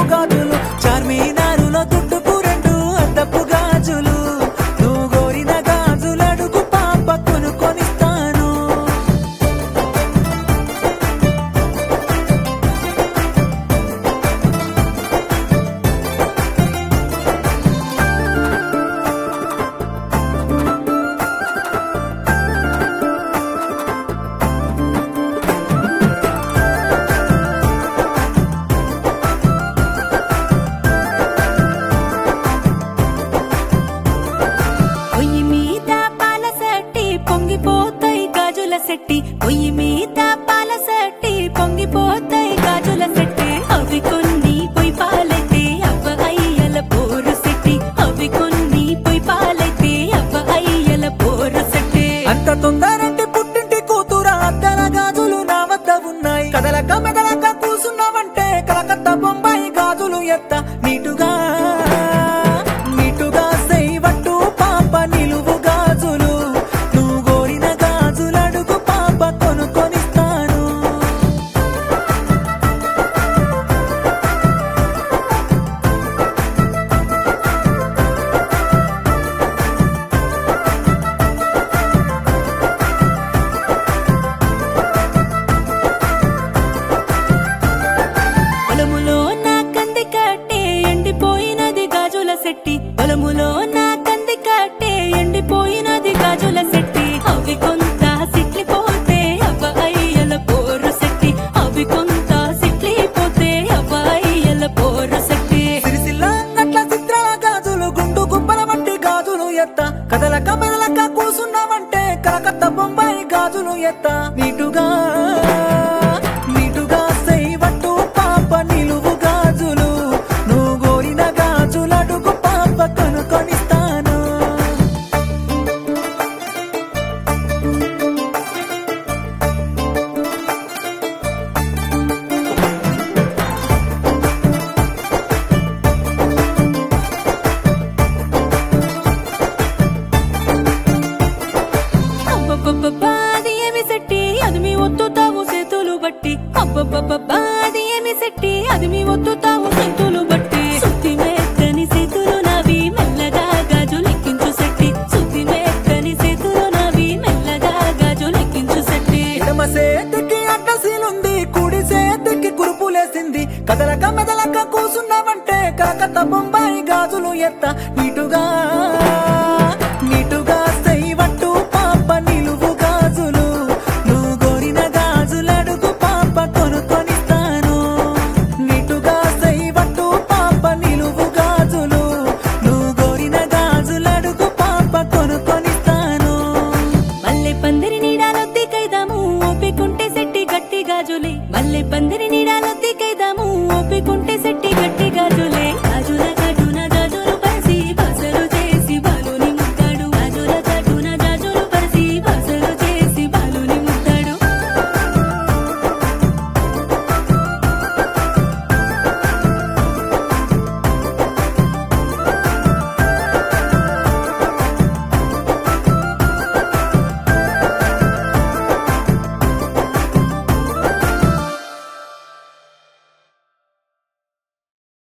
గాజులు చార్మినారులో దుడ్డుకు రెండు అద్దపు గాజులు నువ్వు కోరిన గాజులు అడుగు పాప కొనుక్కొనిస్తాను పొయ్యి మీద పాల సట్టి పొంగిపోతాయి గాజుల సెట్టి పొయ్యి మీద పాల సట్టి పొంగిపోతాయి గాజుల సెట్టి అవి కొన్ని పొయ్యి పాలైతే అవ్వ అయ్యల పోరు సెట్టి అవి కొన్ని పొయ్యి పాలైతే అవ్వ అయ్యల పోరు సెట్టి అంత తొందరంటే పుట్టింటి కూతురా అద్దల గాజులు నా వద్ద ఉన్నాయి కదలక మెదలక కూసున్నావంటే కలకత్తా బొంబాయి గాజులు ఎత్త నీటుగా నీటుగా సేవట్టు పాప నిలువు గాజులు నువ్వు కోరిన గాజులు అడుగు పాప కొనుక్కొనిస్తాను పొలములో నా కంది కట్టే ఎండిపోయినది గాజుల సెట్టి పొలములో నా కంది కట్టే ఎండిపోయినది గాజుల సెట్టి అవి కొంత సిట్లిపోతే అవ్వ అయ్యల పోరు సెట్టి అవి కొంత సిట్లిపోతే అవ్వ అయ్యల పోరు సెట్టి సిరిసిల్ల నట్ల చిత్ర గాజులు గుండు గుబ్బల వంటి గాజులు ఎత్త కదలక మెదలక కూసున్నావంటే కలకత్తా బొంబాయి గాజులు ఎత్త నీటుగా నీటుగా సేవట్టు పాప నిలువు గాజులు నువ్వు కోరిన గాజులు అడుగు పాప కొనుక్కొనిస్తాను అబ్బబ్బబ్బబ్బా, అది ఏమి సెట్టి అది మీ ఒత్తుతావు చేతులు బట్టి అబ్బబ్బబ్బబ్బా, అది ఏమి సెట్టి అది మీ ఒత్తుతావు చేతులు బట్టి సుత్తి మెత్తని చేతులు నావి మెల్లగా గాజు లెక్కించు సెట్టి సుత్తి మెత్తని చేతులు నావి మెల్లగా గాజు లెక్కించు సెట్టి ఎడమ సేతికి అడ్డసీలుంది కుడి సేతికి కురుపులేసింది కదలక మెదలక కూసున్నావంటే కలకత్తా బొంబాయి గాజులు ఎత్త నీటుగా నీటుగా సైవట్టు పాప నిలువు గాజులు నువ్వు కోరిన గాజులు అడుగు పాప కొనుక్కొనిస్తాను నీటుగా సైవట్టు పాప నిలువు గాజులు నువ్వు కోరిన గాజులు అడుగు పాప కొనుక్కొనిస్తాను మల్లె పందిరి నీడాలొద్ది కైదాము ఓపికుంటే సెట్టి గట్టి గాజులే మల్లె పందిరి నీడాలొద్ది కైదాము ఓపికుంటే